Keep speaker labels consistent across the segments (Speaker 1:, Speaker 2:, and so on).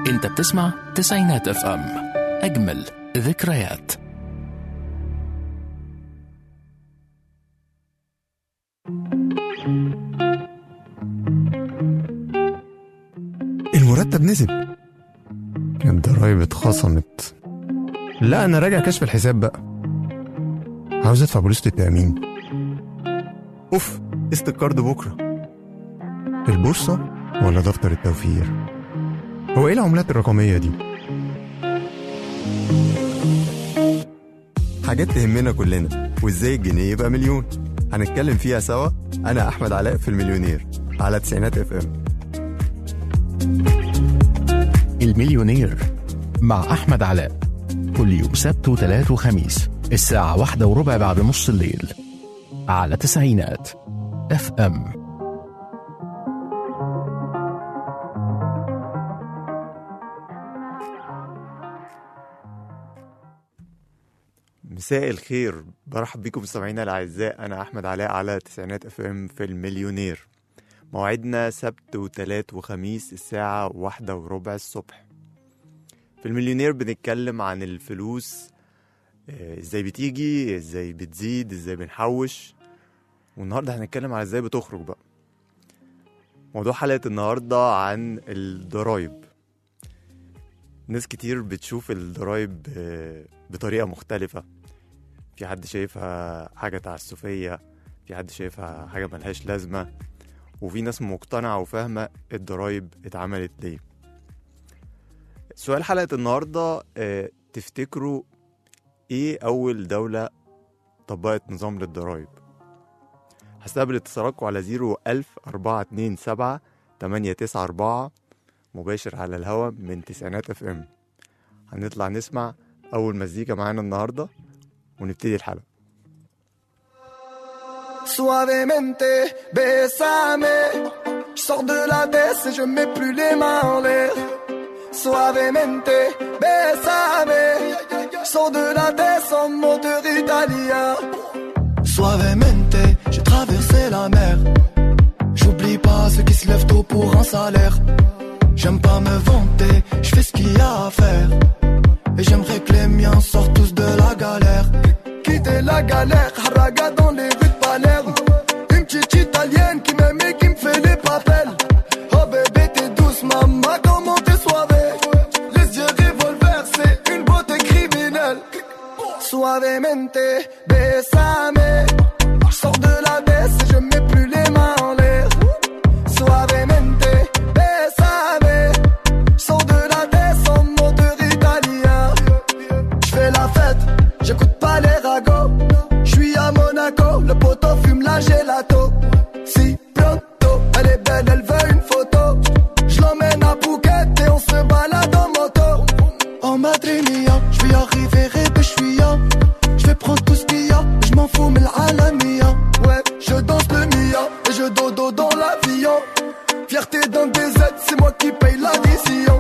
Speaker 1: انت بتسمع تسعينات اف ام اجمل ذكريات
Speaker 2: المرتب نزل الضرايب اتخصمت لا انا راجع كشف الحساب بقى عاوز ادفع بوليسة التأمين اوف قسط الكارد بكرة البورصة ولا دفتر التوفير هو ايه العملات الرقمية دي حاجات تهمنا كلنا وازاي الجنيه يبقى مليون هنتكلم فيها سوا انا احمد علاء في المليونير على تسعينات اف ام
Speaker 1: المليونير مع احمد علاء كل يوم سبت وثلاث وخميس الساعة واحدة وربع بعد نص الليل على تسعينات اف ام
Speaker 2: مساء الخير برحب بكم مستمعينا الاعزاء انا احمد علاء على تسعينات اف ام في المليونير موعدنا سبت وتلات وخميس الساعة واحدة وربع الصبح في المليونير بنتكلم عن الفلوس آه، ازاي بتيجي ازاي بتزيد ازاي بنحوش والنهاردة هنتكلم على ازاي بتخرج بقى موضوع حلقة النهاردة عن الضرايب ناس كتير بتشوف الضرايب آه، بطريقة مختلفة في حد شايفها حاجة تعسفية في حد شايفها حاجة ملهاش لازمة وفي ناس مقتنعة وفاهمة الضرايب اتعملت ليه سؤال حلقة النهاردة آه، تفتكروا ايه أول دولة طبقت نظام للضرايب هستقبل اتصالاتكم على زيرو ألف أربعة اتنين سبعة تمانية تسعة أربعة مباشر على الهوا من تسعينات اف ام هنطلع نسمع أول مزيكا معانا النهاردة ونبتدي الحلقة
Speaker 3: Suavemente, besame. Je sors de la baisse et je mets plus les mains en l'air. Suavemente, besame. Je sors de la baisse en moteur italien. Suavemente, j'ai traversé la mer. J'oublie pas ceux qui se lèvent tôt pour un salaire. J'aime pas me vanter, je fais ce qu'il y a à faire. Et j'aimerais que les miens sortent tous de la galère. Quitter la galère, haraga dans les rues de Palerme. Une petite italienne qui m'aime et qui me fait les papels. Oh bébé, t'es douce, maman, comment t'es soivée. Les yeux revolver, c'est une beauté criminelle. Suavemente, besame. Je sors de la baisse et je mets plus les mains en l'air. Suavemente, besame. Je sors de la baisse en moteur italien. Je fais la fête, j'écoute pas les ragots. Je suis à Monaco, le poteau fume la gelato. Si pronto, elle est belle, elle veut une photo. Je l'emmène à Phuket et on se balade en moto. En Madrinia, je vais arriver et je suis là. Je vais prendre tout ce qu'il y a, je m'en fous, mais l'alamia. Ouais, je danse le Mia et je dodo dans l'avion. Fierté d'un DZ, c'est moi qui paye l'addition.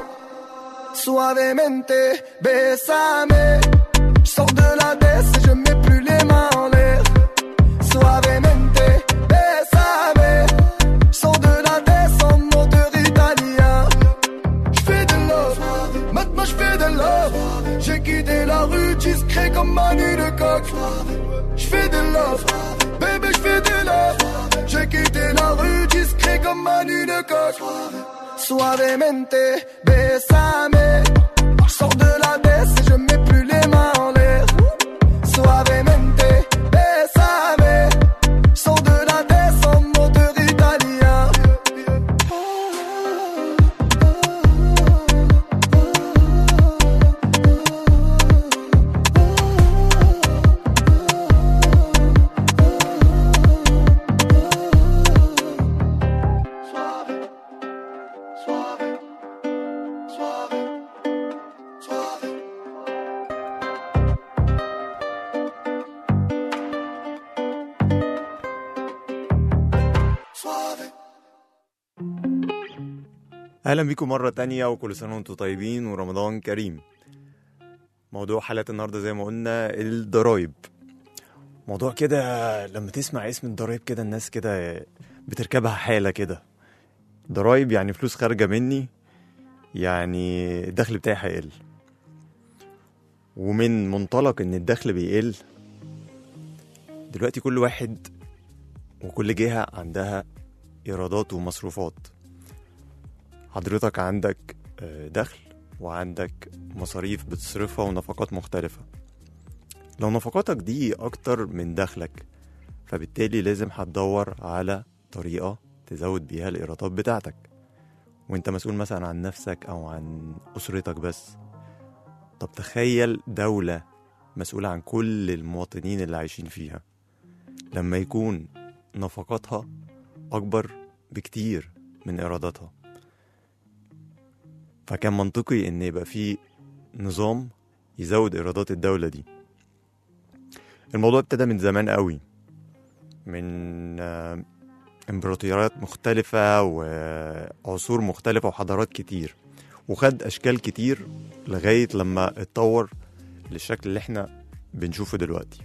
Speaker 3: Suavemente, besame. Je sors de la baisse et je mets plus les mains en l'air. Suavemente, besame. Je sors de la baisse en moteur italien. Je fais de love, maintenant je fais de love. J'ai quitté la rue discret comme Manu de coq. Je fais de love, bébé je fais de love. J'ai quitté la rue discret comme Manu de coq. Suavemente, besame. Je sors de la baisse et je mets plus les mains en l'air. Suavemente, besame. Je sors de la baisse en moteur italien. Suave, suave, suave, suave. Suave.
Speaker 2: اهلا بيكم مرة تانية وكل سنة وانتم طيبين ورمضان كريم موضوع حلقة النهاردة زي ما قلنا الضرايب موضوع كده لما تسمع اسم الضرايب كده الناس كده بتركبها حالة كده ضرايب يعني فلوس خارجة مني يعني الدخل بتاعي هيقل ومن منطلق ان الدخل بيقل دلوقتي كل واحد وكل جهة عندها إيرادات ومصروفات حضرتك عندك آه، دخل وعندك مصاريف بتصرفها ونفقات مختلفة لو نفقاتك دي أكتر من دخلك فبالتالي لازم هتدور على طريقة تزود بيها الإيرادات بتاعتك وانت مسؤول مثلا عن نفسك أو عن أسرتك بس طب تخيل دولة مسؤولة عن كل المواطنين اللي عايشين فيها لما يكون نفقاتها أكبر بكتير من إيراداتها فكان منطقي إن يبقى في نظام يزود إيرادات الدولة دي الموضوع ابتدى من زمان قوي من آه، امبراطوريات مختلفة وعصور مختلفة وحضارات كتير وخد أشكال كتير لغاية لما اتطور للشكل اللي احنا بنشوفه دلوقتي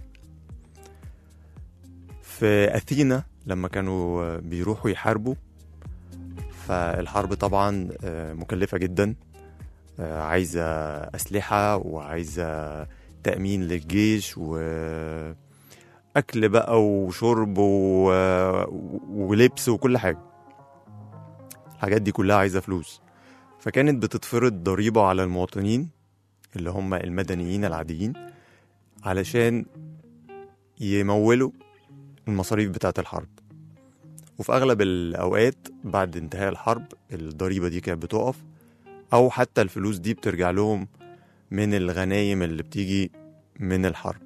Speaker 2: في أثينا لما كانوا بيروحوا يحاربوا فالحرب طبعا آه، مكلفة جدا آه، عايزة أسلحة وعايزة تأمين للجيش وأكل بقى وشرب و... ولبس وكل حاجة الحاجات دي كلها عايزة فلوس فكانت بتتفرض ضريبة على المواطنين اللي هم المدنيين العاديين علشان يمولوا المصاريف بتاعة الحرب وفي أغلب الأوقات بعد انتهاء الحرب الضريبة دي كانت بتقف أو حتى الفلوس دي بترجع لهم من الغنايم اللي بتيجي من الحرب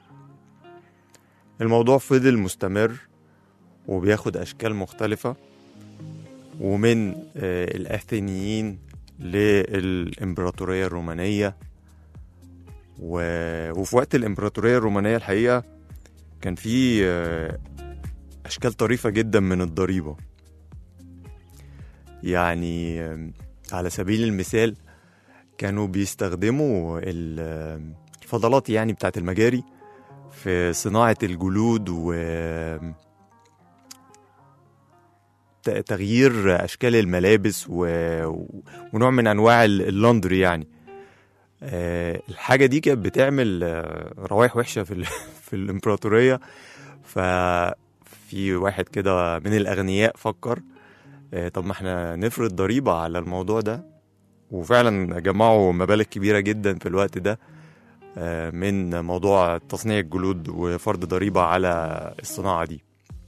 Speaker 2: الموضوع فضل مستمر وبياخد أشكال مختلفة ومن آه، الأثينيين للإمبراطورية الرومانية و- وفي وقت الإمبراطورية الرومانية الحقيقة كان في آه، أشكال طريفة جدا من الضريبة يعني آم، على سبيل المثال كانوا بيستخدموا ال- آم، الفضلات يعني بتاعت المجاري في صناعة الجلود و ت- تغيير أشكال الملابس و... ونوع من أنواع ال- اللندري يعني آه، الحاجة دي كانت بتعمل آه، روايح وحشة في ال... في الإمبراطورية ففي واحد كده من الأغنياء فكر آه، طب ما احنا نفرض ضريبة على الموضوع ده وفعلا جمعوا مبالغ كبيرة جدا في الوقت ده آه، من موضوع تصنيع الجلود وفرض ضريبة على الصناعة دي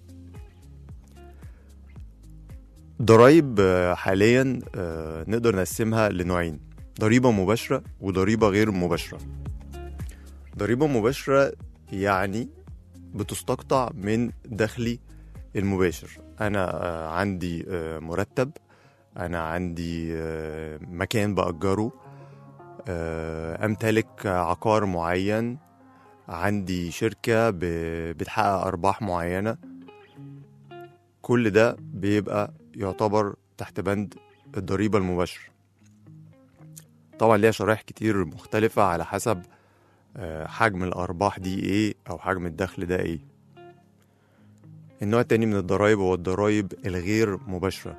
Speaker 2: ضرايب آه، حاليا آه، نقدر نقسمها لنوعين ضريبة مباشرة وضريبة غير مباشرة ضريبة مباشرة يعني بتستقطع من دخلي المباشر أنا آه، عندي آه، مرتب أنا عندي آه، مكان بأجره آه، أمتلك عقار معين عندي شركة ب- بتحقق أرباح معينة كل ده بيبقى يعتبر تحت بند الضريبة المباشرة طبعا ليها شرائح كتير مختلفة على حسب آه، حجم الأرباح دي إيه أو حجم الدخل ده إيه النوع التاني من الضرايب هو الضرايب الغير مباشرة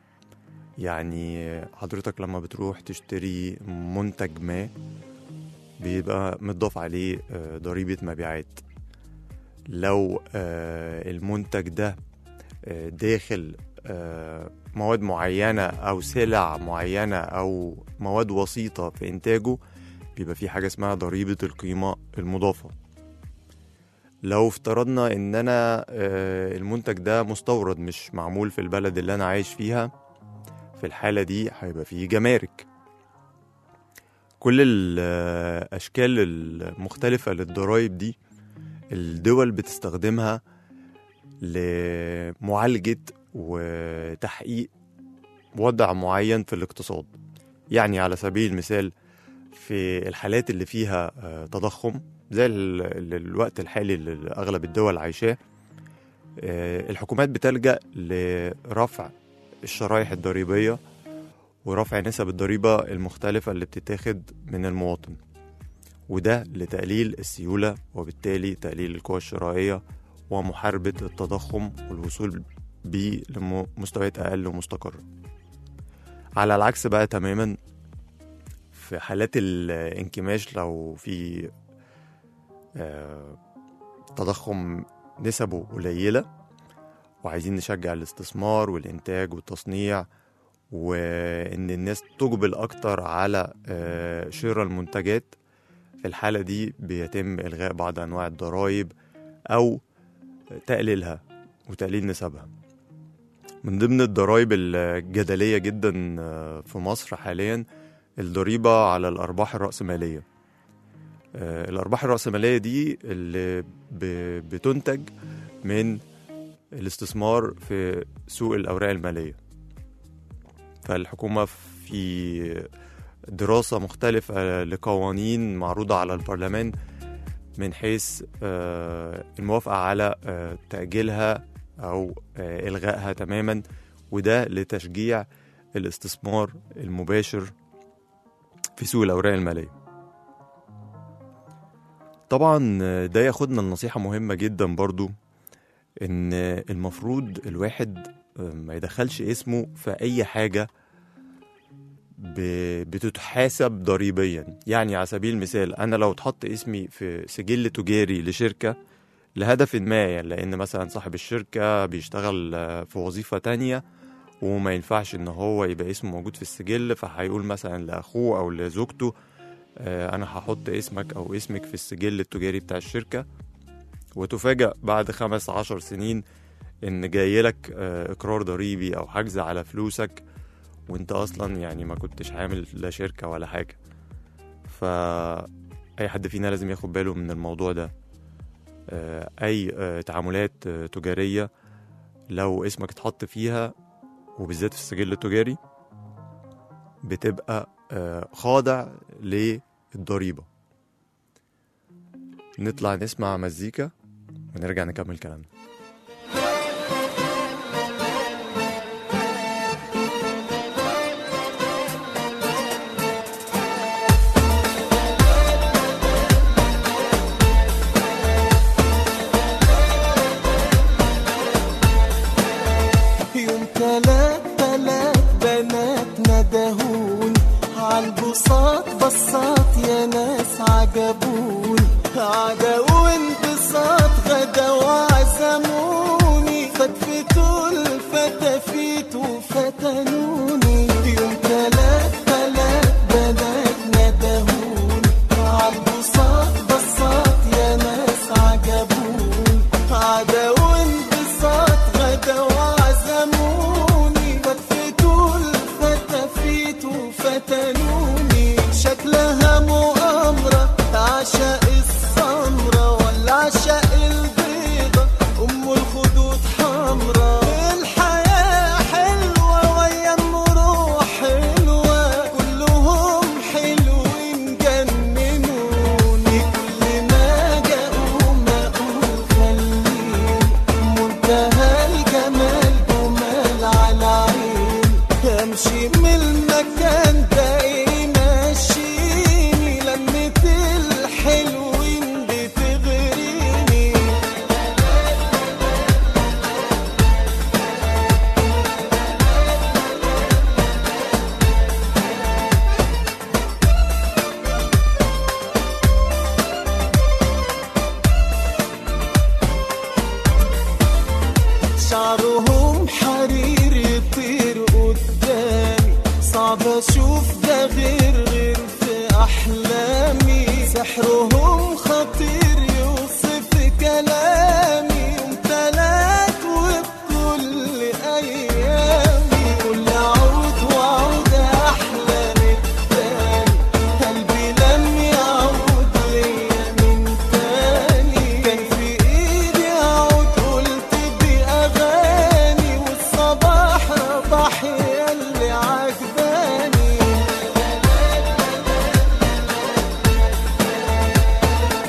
Speaker 2: يعني حضرتك لما بتروح تشتري منتج ما بيبقى متضاف عليه آه، ضريبة مبيعات لو آه، المنتج ده آه، داخل آه، مواد معينة أو سلع معينة أو مواد وسيطة في إنتاجه بيبقى في حاجة اسمها ضريبة القيمة المضافة لو افترضنا إن أنا آه، المنتج ده مستورد مش معمول في البلد اللي أنا عايش فيها في الحالة دي هيبقى فيه جمارك كل الأشكال المختلفة للضرايب دي الدول بتستخدمها لمعالجة وتحقيق وضع معين في الاقتصاد يعني على سبيل المثال في الحالات اللي فيها آه، تضخم زي ال- ال- الوقت الحالي اللي أغلب الدول عايشاه آه، الحكومات بتلجأ لرفع الشرائح الضريبية ورفع نسب الضريبة المختلفة اللي بتتاخد من المواطن وده لتقليل السيولة وبالتالي تقليل القوى الشرائية ومحاربة التضخم والوصول بيه لمستويات أقل ومستقرة على العكس بقى تماما في حالات الانكماش لو في آه، تضخم نسبه قليلة وعايزين نشجع الاستثمار والإنتاج والتصنيع وإن الناس تقبل أكتر على آه، شراء المنتجات في الحالة دي بيتم إلغاء بعض أنواع الضرائب أو تقليلها وتقليل نسبها من ضمن الضرائب الجدلية جدا آه، في مصر حاليا الضريبة على الأرباح الرأسمالية آه، الأرباح الرأسمالية دي اللي ب- بتنتج من الاستثمار في سوق الأوراق المالية فالحكومة في دراسة مختلفة لقوانين معروضة على البرلمان من حيث آه، الموافقة على آه، تأجيلها أو آه، إلغائها تماما وده لتشجيع الاستثمار المباشر في سوق الأوراق المالية طبعا آه، ده ياخدنا لنصيحة مهمة جدا برضو إن المفروض الواحد آه، ما يدخلش اسمه في أي حاجة ب- بتتحاسب ضريبيا يعني على سبيل المثال انا لو اتحط اسمي في سجل تجاري لشركه لهدف ما يعني لان مثلا صاحب الشركه بيشتغل آه، في وظيفه تانية وما ينفعش ان هو يبقى اسمه موجود في السجل فهيقول مثلا لاخوه او لزوجته آه، انا هحط اسمك او اسمك في السجل التجاري بتاع الشركه وتفاجأ بعد خمس عشر سنين ان جايلك آه، اقرار ضريبي او حجز على فلوسك وانت اصلا يعني ما كنتش عامل لا شركه ولا حاجه ف اي حد فينا لازم ياخد باله من الموضوع ده آه، اي آه، تعاملات آه، تجاريه لو اسمك اتحط فيها وبالذات في السجل التجاري بتبقى آه، خاضع للضريبه نطلع نسمع مزيكا ونرجع نكمل كلامنا
Speaker 4: يوم تلات تلات بنات ندهون عالبساط بساط يا ناس عجبون عدا وانبساط غدا وعزموني فتفتوا الفتافيت وفتنوني يوم تلات تلات بنات ندهون عالبساط بساط يا ناس عجبون عدا وانبساط غدا وعزموني فتفتوا الفتافيت وفتنوني شكلها مؤامرة عشاء السمرة ولا عشاء البيضة أم الخدود حمرا الحياة حلوة ويا روح حلوة كلهم حلوين جننوني كل ما جاءوا ما أقول خليهم منتهى الجمال جمال على عين امشي من المكان ده يمشيني لمة الحلوين بتغريني شعرهم حرير يطير قدامي صعب اشوف ده غير غير في احلامي سحرهم خطير يوصف كلامي يوم تلات وبكل ايامي كل عود وعود احلى من التاني قلبي لم يعود ليا من تاني كان في ايدي اعود قلت باغاني والصباح رباح يا اللي عجباني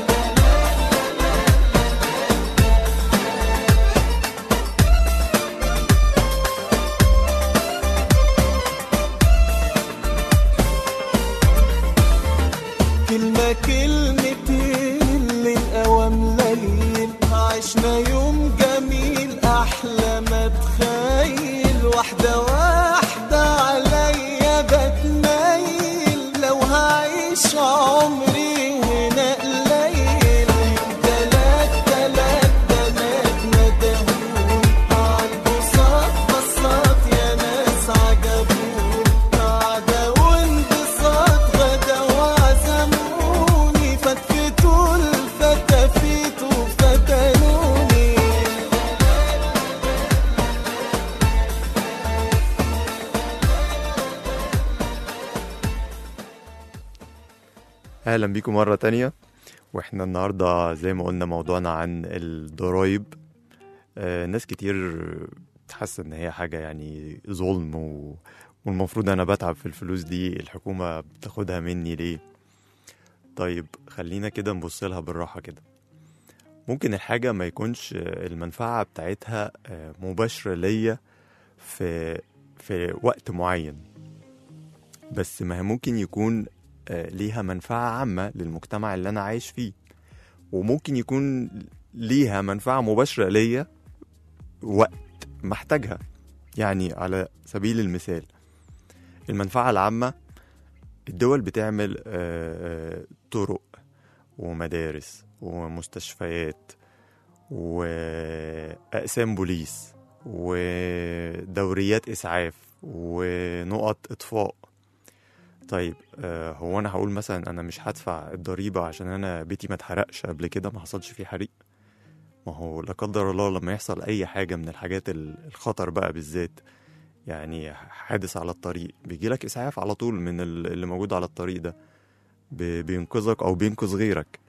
Speaker 2: اهلا بيكم مره تانية واحنا النهارده زي ما قلنا موضوعنا عن الضرايب آه، ناس كتير تحس ان هي حاجه يعني ظلم و... والمفروض انا بتعب في الفلوس دي الحكومه بتاخدها مني ليه طيب خلينا كده نبص لها بالراحه كده ممكن الحاجه ما يكونش المنفعه بتاعتها آه، مباشره ليا في في وقت معين بس ما هي ممكن يكون آه، ليها منفعة عامة للمجتمع اللي أنا عايش فيه وممكن يكون ليها منفعة مباشرة ليا وقت محتاجها يعني على سبيل المثال المنفعة العامة الدول بتعمل آه، آه، طرق ومدارس ومستشفيات وأقسام بوليس ودوريات إسعاف ونقط إطفاء طيب آه، هو انا هقول مثلا انا مش هدفع الضريبه عشان انا بيتي ما اتحرقش قبل كده ما حصلش فيه حريق ما هو لا قدر الله لما يحصل اي حاجه من الحاجات ال- الخطر بقى بالذات يعني حادث على الطريق بيجي لك اسعاف على طول من ال- اللي موجود على الطريق ده ب- بينقذك او بينقذ غيرك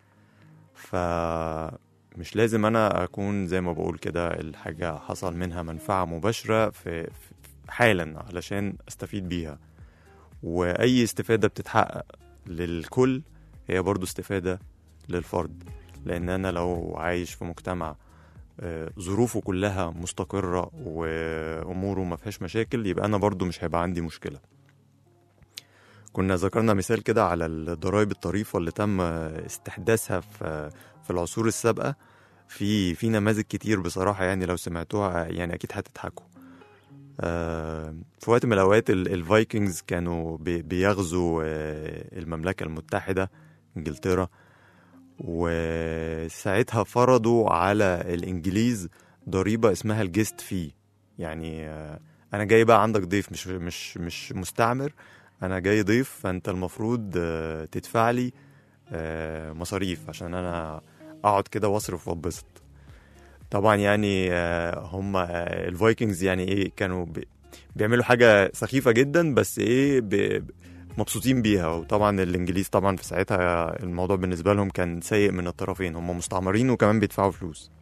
Speaker 2: فمش لازم انا اكون زي ما بقول كده الحاجه حصل منها منفعه مباشره في في- حالا علشان استفيد بيها واي استفاده بتتحقق للكل هي برضو استفاده للفرد لان انا لو عايش في مجتمع آه، ظروفه كلها مستقره واموره ما فيهاش مشاكل يبقى انا برضو مش هيبقى عندي مشكله كنا ذكرنا مثال كده على الضرائب الطريفه اللي تم استحداثها في في العصور السابقه في في نماذج كتير بصراحه يعني لو سمعتوها يعني اكيد هتضحكوا آه، في وقت من الأوقات ال- الفايكنجز كانوا بي- بيغزوا آه، المملكة المتحدة إنجلترا وساعتها فرضوا على الإنجليز ضريبة اسمها الجيست في يعني آه، أنا جاي بقى عندك ضيف مش مش مش مستعمر أنا جاي ضيف فأنت المفروض آه، تدفع لي آه، مصاريف عشان أنا أقعد كده وأصرف وأتبسط طبعا يعني آه، هم آه، الفايكنجز يعني ايه كانوا بي- بيعملوا حاجه سخيفه جدا بس ايه ب- مبسوطين بيها وطبعا الانجليز طبعا في ساعتها الموضوع بالنسبه لهم كان سيء من الطرفين هم مستعمرين وكمان بيدفعوا فلوس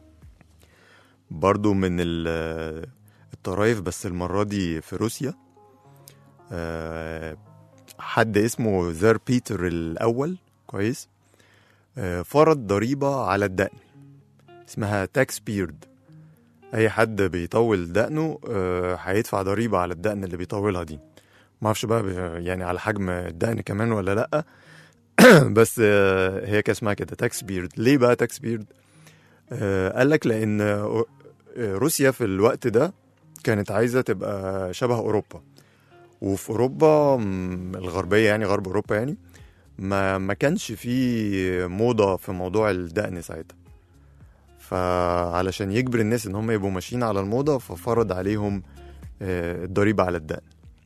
Speaker 2: برضو من ال- الطرايف بس المره دي في روسيا آه، حد اسمه زار بيتر الاول كويس آه، فرض ضريبه على الدقن اسمها تاكس بيرد اي حد بيطول دقنه آه، هيدفع ضريبه على الدقن اللي بيطولها دي ما اعرفش بقى ب- يعني على حجم الدقن كمان ولا لا بس آه، هي كان اسمها كده تاكس بيرد ليه بقى تاكس بيرد آه، قال لك لان آه، روسيا في الوقت ده كانت عايزه تبقى شبه اوروبا وفي اوروبا م، الغربيه يعني غرب اوروبا يعني ما ما كانش في موضه في موضوع الدقن ساعتها فعلشان يجبر الناس ان هم يبقوا ماشيين على الموضه ففرض عليهم آه، الضريبه على الدقن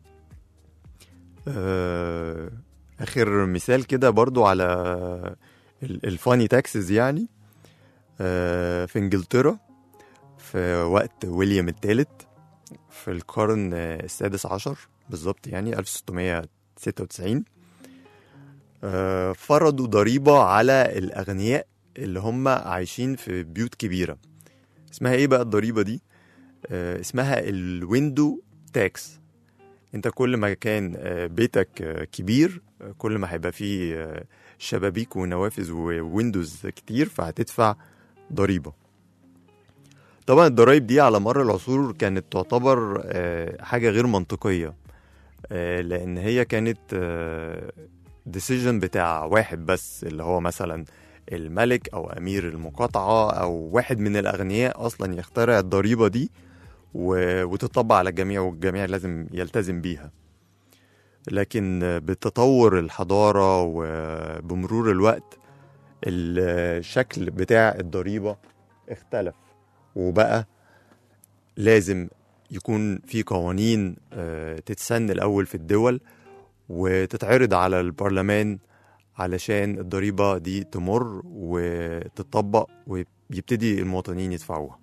Speaker 2: آه، اخر مثال كده برضو على الفاني تاكسز يعني آه، في انجلترا في وقت ويليام الثالث في القرن آه، السادس عشر بالظبط يعني 1696 آه، فرضوا ضريبة على الأغنياء اللي هم عايشين في بيوت كبيرة اسمها ايه بقى الضريبة دي؟ آه، اسمها الويندو تاكس انت كل ما كان آه، بيتك آه، كبير آه، كل ما هيبقى فيه آه، شبابيك ونوافذ وويندوز كتير فهتدفع ضريبة طبعا الضرايب دي على مر العصور كانت تعتبر آه، حاجة غير منطقية آه، لأن هي كانت ديسيجن بتاع واحد بس اللي هو مثلا الملك أو أمير المقاطعة أو واحد من الأغنياء أصلا يخترع الضريبة دي و- وتطبق على الجميع والجميع لازم يلتزم بيها لكن بتطور الحضارة وبمرور الوقت الشكل بتاع الضريبة اختلف وبقى لازم يكون في قوانين آه، تتسن الأول في الدول وتتعرض على البرلمان علشان الضريبة دي تمر وتطبق ويبتدي المواطنين يدفعوها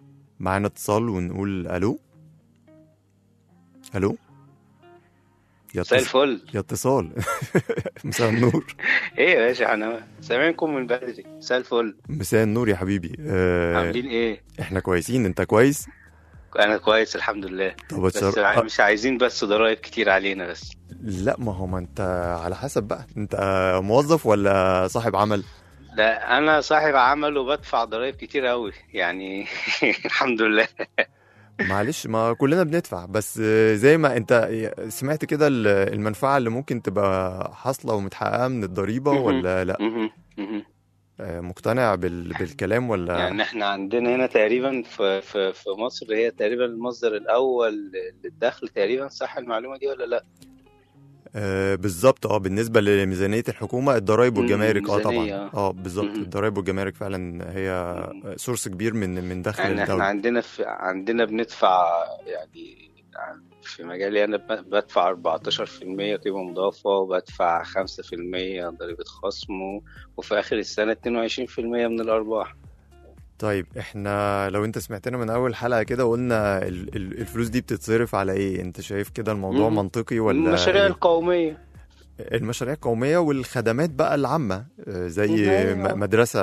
Speaker 2: معانا اتصال ونقول ألو ألو يا
Speaker 5: مساء
Speaker 2: اتص-
Speaker 5: الفل
Speaker 2: يا اتصال مساء النور
Speaker 5: ايه يا باشا انا سامعكم من بدري مساء الفل
Speaker 2: مساء النور يا حبيبي آه
Speaker 5: عاملين ايه
Speaker 2: احنا كويسين انت كويس
Speaker 5: انا كويس الحمد لله
Speaker 2: طب
Speaker 5: بس
Speaker 2: اتشر...
Speaker 5: ع- مش عايزين بس ضرايب كتير علينا بس
Speaker 2: لا ما هو ما انت على حسب بقى انت موظف ولا صاحب عمل
Speaker 5: لا انا صاحب عمل وبدفع ضرايب كتير قوي يعني الحمد لله
Speaker 2: معلش ما كلنا بندفع بس زي ما انت سمعت كده ال- المنفعة اللي ممكن تبقى حاصلة ومتحققة من الضريبة
Speaker 5: مهم.
Speaker 2: ولا لا
Speaker 5: مهم. مهم.
Speaker 2: آه، مقتنع بال... بالكلام ولا
Speaker 5: يعني احنا عندنا هنا تقريبا في في في مصر هي تقريبا المصدر الاول للدخل تقريبا صح المعلومه دي ولا لا؟
Speaker 2: آه بالظبط اه بالنسبة لميزانية الحكومة الضرايب
Speaker 5: مم،
Speaker 2: والجمارك اه
Speaker 5: ميزانية،
Speaker 2: طبعا
Speaker 5: اه.
Speaker 2: اه بالظبط
Speaker 5: مهم.
Speaker 2: الضرايب والجمارك فعلا هي
Speaker 5: مم.
Speaker 2: سورس كبير من من دخل
Speaker 5: يعني احنا
Speaker 2: الدولة
Speaker 5: عندنا في عندنا بندفع يعني في مجالي انا ب- بدفع 14% قيمة مضافة وبدفع 5% ضريبة خصم و- وفي آخر السنة 22% من الأرباح
Speaker 2: طيب احنا لو انت سمعتنا من اول حلقة كده قلنا ال- ال- الفلوس دي بتتصرف على ايه انت شايف كده الموضوع
Speaker 5: مم.
Speaker 2: منطقي ولا
Speaker 5: المشاريع
Speaker 2: إيه؟
Speaker 5: القومية
Speaker 2: المشاريع القومية والخدمات بقى العامة آه، زي
Speaker 5: أيوة.
Speaker 2: م- مدرسة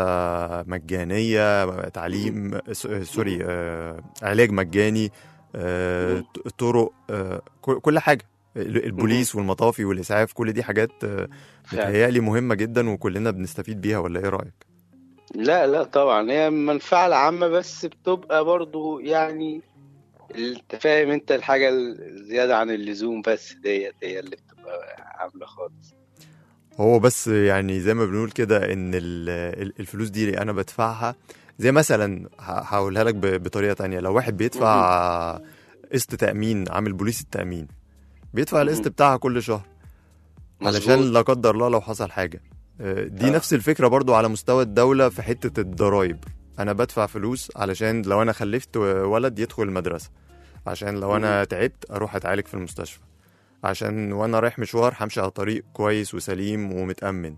Speaker 2: مجانية تعليم س- سوري آه، علاج مجاني آه،
Speaker 5: مم.
Speaker 2: ط- طرق آه، كل كل حاجة ال- البوليس والمطافي والإسعاف كل دي حاجات آه،
Speaker 5: فعلا.
Speaker 2: متهيألي مهمة جدا وكلنا بنستفيد بيها ولا ايه رأيك؟
Speaker 5: لا لا طبعا هي المنفعة العامة بس بتبقى برضو يعني انت فاهم انت الحاجة الزيادة عن اللزوم بس ديت هي اللي بتبقى عاملة خالص
Speaker 2: هو بس يعني زي ما بنقول كده ان ال- ال- الفلوس دي اللي انا بدفعها زي مثلا ه- هقولها لك ب- بطريقه تانية لو واحد بيدفع قسط تامين عامل بوليس التامين بيدفع القسط
Speaker 5: مهم.
Speaker 2: بتاعها كل شهر علشان
Speaker 5: مظبوط.
Speaker 2: لا قدر الله لو حصل حاجه آه، دي
Speaker 5: آه.
Speaker 2: نفس الفكره برضو على مستوى الدوله في حته الضرايب انا بدفع فلوس علشان لو انا خلفت ولد يدخل المدرسه عشان لو انا تعبت اروح اتعالج في المستشفى عشان وانا رايح مشوار همشي على طريق كويس وسليم ومتامن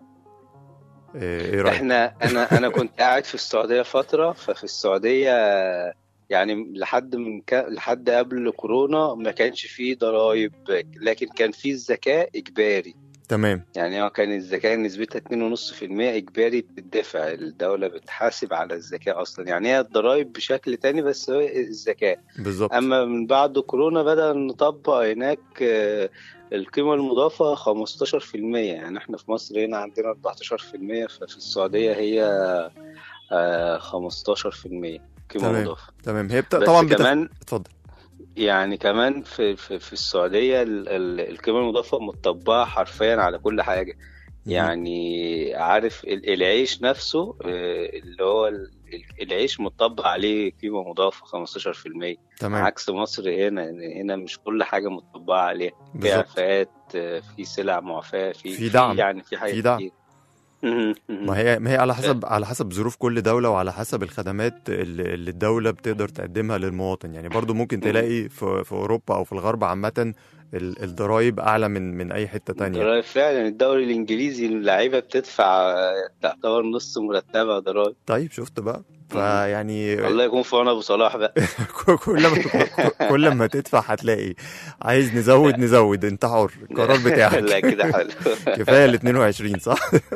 Speaker 2: ايه إيه رايك
Speaker 5: احنا انا انا كنت قاعد في السعوديه فتره ففي السعوديه يعني لحد من ك... لحد قبل كورونا ما كانش فيه ضرائب لكن كان فيه الزكاه اجباري
Speaker 2: تمام
Speaker 5: يعني هو كان الزكاه نسبتها 2.5% اجباري بتدفع الدوله بتحاسب على الزكاه اصلا يعني هي الضرائب بشكل تاني بس هو الزكاه
Speaker 2: بالظبط
Speaker 5: اما من بعد كورونا بدأ نطبق هناك آه، القيمة المضافة 15% يعني احنا في مصر هنا عندنا 14% ففي السعودية هي آه، 15% قيمة
Speaker 2: تمام.
Speaker 5: مضافة
Speaker 2: تمام هي بت...
Speaker 5: بس
Speaker 2: طبعا بتخ...
Speaker 5: كمان
Speaker 2: اتفضل
Speaker 5: يعني كمان في في, في السعودية ال- ال- القيمة المضافة متطبقة حرفيا على كل حاجة يعني عارف ال- العيش نفسه آه، اللي هو ال- العيش متطبق عليه قيمة مضافة 15%
Speaker 2: تمام
Speaker 5: عكس مصر هنا هنا مش كل حاجة مطبقة عليها في
Speaker 2: بالظبط
Speaker 5: إعفاءات في سلع معفاة في
Speaker 2: في دعم.
Speaker 5: يعني في حاجات
Speaker 2: في دعم.
Speaker 5: كتير مهم. مهم.
Speaker 2: ما هي ما هي على حسب على حسب ظروف كل دولة وعلى حسب الخدمات اللي اللي الدولة بتقدر تقدمها للمواطن يعني برضو ممكن
Speaker 5: مم.
Speaker 2: تلاقي في, في أوروبا أو في الغرب عامة ال- الضرايب أعلى من من أي حتة تانية
Speaker 5: ضرايب فعلا الدوري الإنجليزي اللعيبة بتدفع تعتبر نص مرتبها ضرايب
Speaker 2: طيب شفت بقى فيعني
Speaker 5: الله يكون في عون أبو صلاح بقى
Speaker 2: كل ما كل ما تدفع هتلاقي عايز نزود نزود انت حر القرار
Speaker 5: لا
Speaker 2: بتاعك
Speaker 5: كده حلو
Speaker 2: كفايه ال 22 صح؟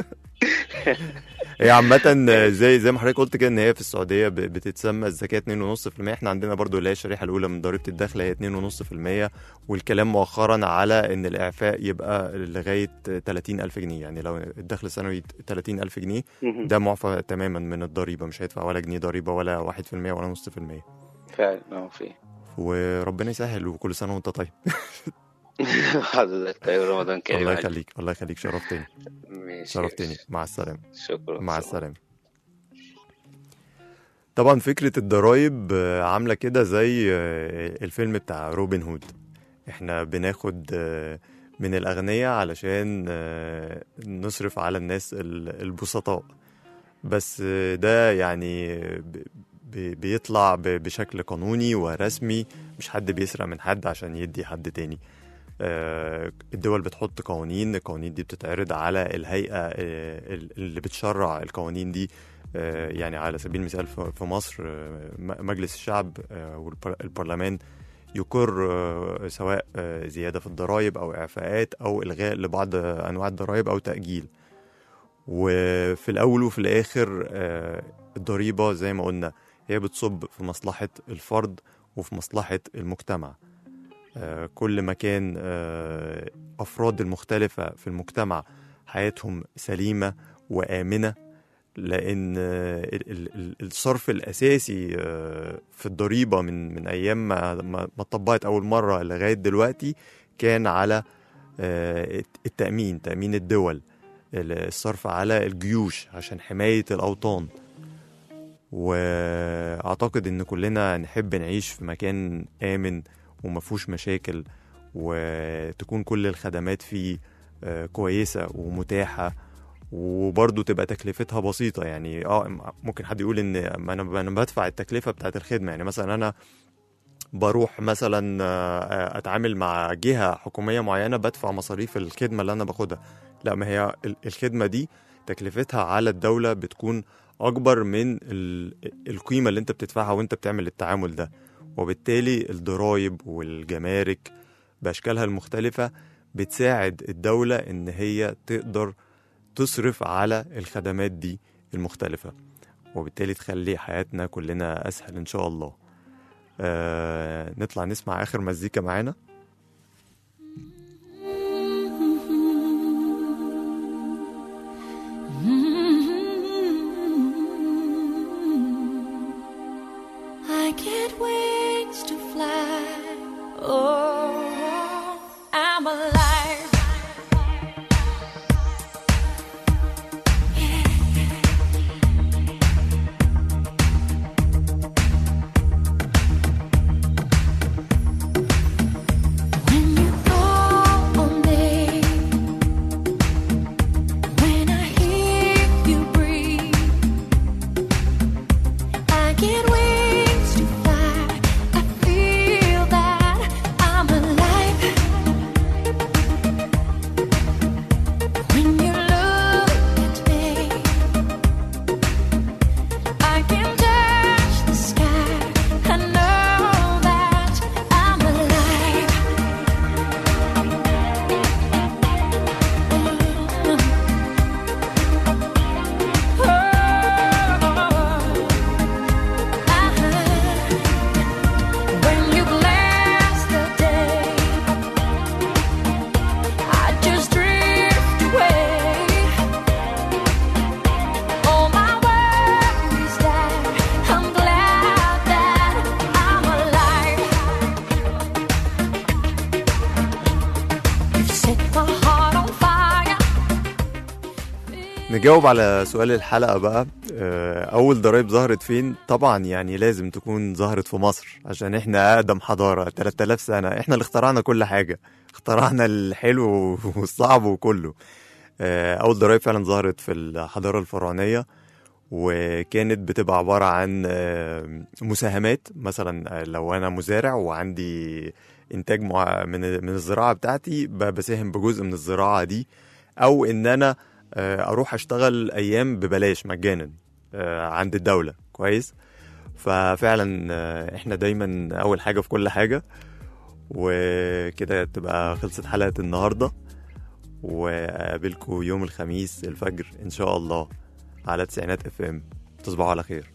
Speaker 2: هي عامة زي زي ما حضرتك قلت كده ان هي في السعودية ب- بتتسمى الزكاة 2.5% احنا عندنا برضو اللي هي الشريحة الأولى من ضريبة الدخل هي 2.5% والكلام مؤخرا على ان الإعفاء يبقى لغاية 30000 جنيه يعني لو الدخل السنوي 30000 جنيه
Speaker 5: مهم.
Speaker 2: ده معفى تماما من الضريبة مش هيدفع ولا جنيه ضريبة ولا 1% ولا نص في المية
Speaker 5: فعلا اه في
Speaker 2: وربنا يسهل وكل سنة وانت طيب
Speaker 5: حضرتك طيب رمضان كريم
Speaker 2: الله
Speaker 5: عليك.
Speaker 2: يخليك الله يخليك شرفتني
Speaker 5: ماشي.
Speaker 2: شرفتني مع السلامة
Speaker 5: شكرا
Speaker 2: مع السلامة طبعا فكرة الضرايب آه، عاملة كده زي آه، الفيلم بتاع روبن هود احنا بناخد آه، من الأغنياء علشان آه، نصرف على الناس ال- البسطاء بس آه، ده يعني ب- ب- بيطلع ب- بشكل قانوني ورسمي مش حد بيسرق من حد عشان يدي حد تاني آه، الدول بتحط قوانين القوانين دي بتتعرض على الهيئة آه، اللي بتشرع القوانين دي آه، يعني على سبيل المثال في في مصر آه، م- مجلس الشعب والبرلمان يقر آه، سواء آه، زيادة في الضرائب أو إعفاءات أو إلغاء لبعض أنواع الضرائب أو تأجيل وفي الأول وفي الآخر آه، الضريبة زي ما قلنا هي بتصب في مصلحة الفرد وفي مصلحة المجتمع آه، كل ما كان آه، أفراد المختلفة في المجتمع حياتهم سليمة وآمنة لأن آه، ال- ال- ال- الصرف الأساسي آه، في الضريبة من من أيام ما ما ما اتطبقت أول مرة لغاية دلوقتي كان على آه، التأمين تأمين الدول الصرف على الجيوش عشان حماية الأوطان وأعتقد إن كلنا نحب نعيش في مكان آمن ومفهوش مشاكل وتكون كل الخدمات فيه آه، كويسة ومتاحة وبرضه تبقى تكلفتها بسيطة يعني اه ممكن حد يقول ان ما انا انا بدفع التكلفة بتاعت الخدمة يعني مثلا انا بروح مثلا آه، اتعامل مع جهة حكومية معينة بدفع مصاريف الخدمة اللي انا باخدها لا ما هي ال- الخدمة دي تكلفتها على الدولة بتكون اكبر من ال- القيمة اللي انت بتدفعها وانت بتعمل التعامل ده وبالتالي الضرايب والجمارك باشكالها المختلفة بتساعد الدولة ان هي تقدر تصرف على الخدمات دي المختلفة وبالتالي تخلي حياتنا كلنا أسهل إن شاء الله آه نطلع نسمع آخر مزيكا معانا
Speaker 6: I get wings to fly. Oh, I'm alive. When you call on me, when I hear you breathe. I get wings to fly. I feel that I'm alive. When you look at me, I can touch the sky. I know that I'm alive. When you bless the day, I just drift away. All my worries die. I'm glad that I'm alive. You've set my heart on fire.
Speaker 2: نجاوب على سؤال الحلقة بقى آه، أول ضرايب ظهرت فين؟ طبعا يعني لازم تكون ظهرت في مصر عشان احنا أقدم حضارة 3000 سنة احنا اللي اخترعنا كل حاجة اخترعنا الحلو والصعب وكله آه، أول ضرايب فعلا ظهرت في الحضارة الفرعونية وكانت بتبقى عبارة عن آه، مساهمات مثلا آه، لو أنا مزارع وعندي إنتاج مع- من من الزراعة بتاعتي ب- بساهم بجزء من الزراعة دي أو إن أنا آه، أروح أشتغل أيام ببلاش مجانا آه، عند الدولة كويس ففعلا آه، إحنا دايما أول حاجة في كل حاجة وكده تبقى خلصت حلقة النهاردة وأقابلكم يوم الخميس الفجر إن شاء الله على تسعينات اف ام تصبحوا على خير